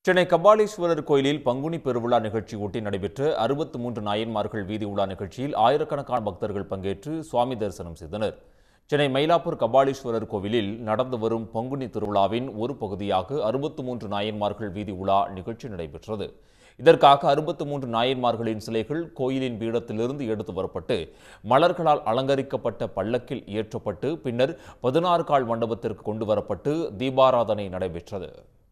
சென்னை கபாலீஸ்வரர் கோயிலில் பங்குனி பெருவிழா நிகழ்ச்சி ஒட்டி நடைபெற்ற அறுபத்து மூன்று நாயன்மார்கள் வீதி உலா நிகழ்ச்சியில் ஆயிரக்கணக்கான பக்தர்கள் பங்கேற்று சுவாமி தரிசனம் செய்தனர் சென்னை மயிலாப்பூர் கபாலீஸ்வரர் கோவிலில் நடந்து வரும் பங்குனி திருவிழாவின் ஒரு பகுதியாக அறுபத்து மூன்று நாயன்மார்கள் வீதி உலா நிகழ்ச்சி நடைபெற்றது இதற்காக அறுபத்து மூன்று நாயன்மார்களின் சிலைகள் கோயிலின் பீடத்திலிருந்து எடுத்து வரப்பட்டு மலர்களால் அலங்கரிக்கப்பட்ட பல்லக்கில் ஏற்றப்பட்டு பின்னர் பதினாறு கால் மண்டபத்திற்கு கொண்டு வரப்பட்டு தீபாராதனை நடைபெற்றது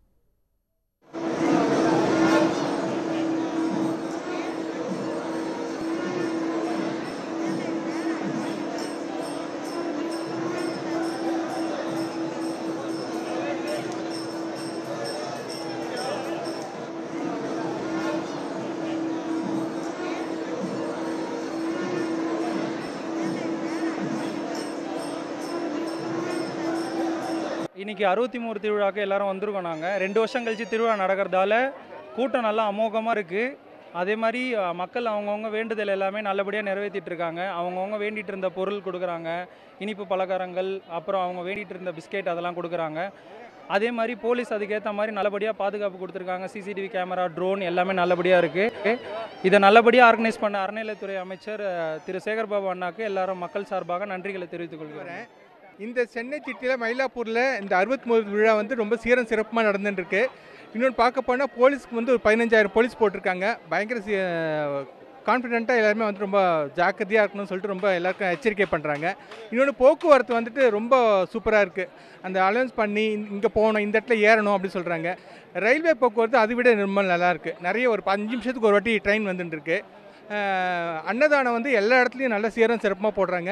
இன்னைக்கு அறுபத்தி மூணு திருவிழாக்கு எல்லாரும் வந்திருக்கோம் நாங்கள் ரெண்டு வருஷம் கழிச்சு திருவிழா நடக்கிறதால கூட்டம் நல்லா அமோகமாக இருக்குது அதே மாதிரி அஹ், மக்கள் அவங்கவுங்க வேண்டுதல் எல்லாமே நல்லபடியாக நிறைவேற்றிட்டு இருக்காங்க அவங்கவுங்க வேண்டிட்டு இருந்த பொருள் கொடுக்குறாங்க இனிப்பு பலகாரங்கள் அப்புறம் அவங்க வேண்டிட்டு இருந்த பிஸ்கெட் அதெல்லாம் கொடுக்குறாங்க அதே மாதிரி போலீஸ் அதுக்கேற்ற மாதிரி நல்லபடியாக பாதுகாப்பு கொடுத்துருக்காங்க சிசிடிவி கேமரா ட்ரோன் எல்லாமே நல்லபடியாக இருக்குது இதை நல்லபடியாக ஆர்கனைஸ் பண்ண அறநிலையத்துறை அமைச்சர் அஹ், திரு சேகர்பாபு அண்ணாக்கு எல்லாரும் மக்கள் சார்பாக நன்றிகளை தெரிவித்துக் கொள்கிறேன் இந்த சென்னை சிட்டியில் மயிலாப்பூரில் இந்த அறுபத்தி மூணு விழா வந்து ரொம்ப சீரம் சிறப்புமாக நடந்துட்டுருக்கு இன்னொன்று பார்க்க போனால் போலீஸ்க்கு வந்து ஒரு பதினஞ்சாயிரம் போலீஸ் போட்டிருக்காங்க பயங்கர கான்ஃபிடென்ட்டாக எல்லாருமே வந்து ரொம்ப ஜாக்கிரதையாக இருக்கணும்னு சொல்லிட்டு ரொம்ப எல்லாருக்கும் எச்சரிக்கை பண்ணுறாங்க இன்னொன்று போக்குவரத்து வந்துட்டு ரொம்ப சூப்பராக இருக்குது அந்த அலௌன்ஸ் பண்ணி இங்கே போகணும் இந்த இடத்துல ஏறணும் அப்படின்னு சொல்கிறாங்க ரயில்வே போக்குவரத்து அதை விட ரொம்ப நல்லா இருக்கு நிறைய ஒரு அஞ்சு நிமிஷத்துக்கு ஒரு வாட்டி ட்ரெயின் வந்துட்டு இருக்கு அஹ் அன்னதானம் வந்து எல்லா இடத்துலையும் நல்ல சீரம் சிறப்பாக போடுறாங்க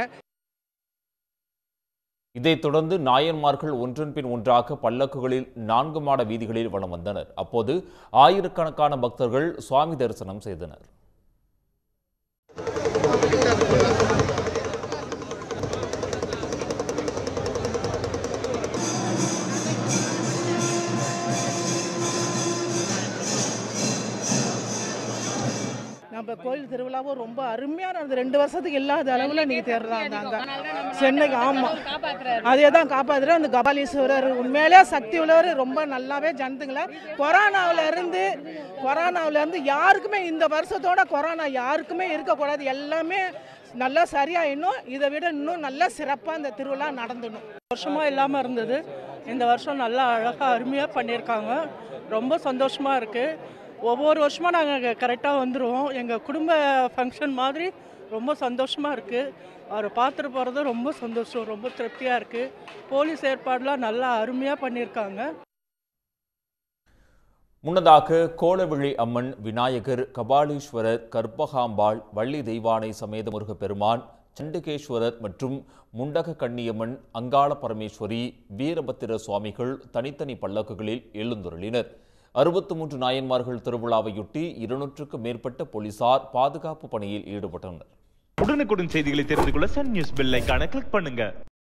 இதைத் தொடர்ந்து நாயன்மார்கள் ஒன்றன் பின் ஒன்றாக பல்லக்குகளில் நான்கு மாட வீதிகளில் வலம் வந்தனர் அப்போது ஆயிரக்கணக்கான பக்தர்கள் சுவாமி தரிசனம் செய்தனர் நம்ம கோயில் திருவிழாவும் ரொம்ப அருமையாக நடந்தது ரெண்டு வருஷத்துக்கு இல்லாத அளவில் நீங்கள் தேர்றாங்க சென்னைக்கு ஆமாம் அதே தான் காப்பாற்றுற அந்த கபாலீஸ்வரர் உண்மையிலே சக்தி உள்ளவர் ரொம்ப நல்லாவே ஜனத்துங்களை கொரோனாவில் இருந்து கொரோனாவில் இருந்து யாருக்குமே இந்த வருஷத்தோட கொரோனா யாருக்குமே இருக்கக்கூடாது எல்லாமே நல்லா சரியாக இன்னும் இதை விட இன்னும் நல்லா சிறப்பாக இந்த திருவிழா நடந்துடும் வருஷமாக இல்லாமல் இருந்தது இந்த வருஷம் நல்லா அழகாக அருமையாக பண்ணியிருக்காங்க ரொம்ப சந்தோஷமாக இருக்குது ஒவ்வொரு வருஷமாக நாங்கள் கரெக்டாக வந்துடுவோம் எங்கள் குடும்ப ஃபங்க்ஷன் மாதிரி ரொம்ப சந்தோஷமாக இருக்குது அவரை பார்த்துட்டு போகிறது ரொம்ப சந்தோஷம் ரொம்ப திருப்தியாக இருக்குது போலீஸ் ஏற்பாடுலாம் நல்லா அருமையாக பண்ணியிருக்காங்க முன்னதாக கோலவிழி அம்மன் விநாயகர் கபாலீஸ்வரர் கற்பகாம்பாள் வள்ளி தெய்வானை சமேத முருகப் பெருமான் சண்டிகேஸ்வரர் மற்றும் முண்டக கண்ணியம்மன் அங்காள பரமேஸ்வரி வீரபத்திர சுவாமிகள் தனித்தனி பல்லக்குகளில் எழுந்துருளினர் அறுபத்து மூன்று நாயன்மார்கள் திருவிழாவையொட்டி இருநூற்றுக்கும் மேற்பட்ட போலீசார் பாதுகாப்பு பணியில் ஈடுபட்டனர் உடனுக்குடன் செய்திகளை தெரிந்து கொள்ள சன் நியூஸ் பெல் ஐகானை கிளிக் பண்ணுங்க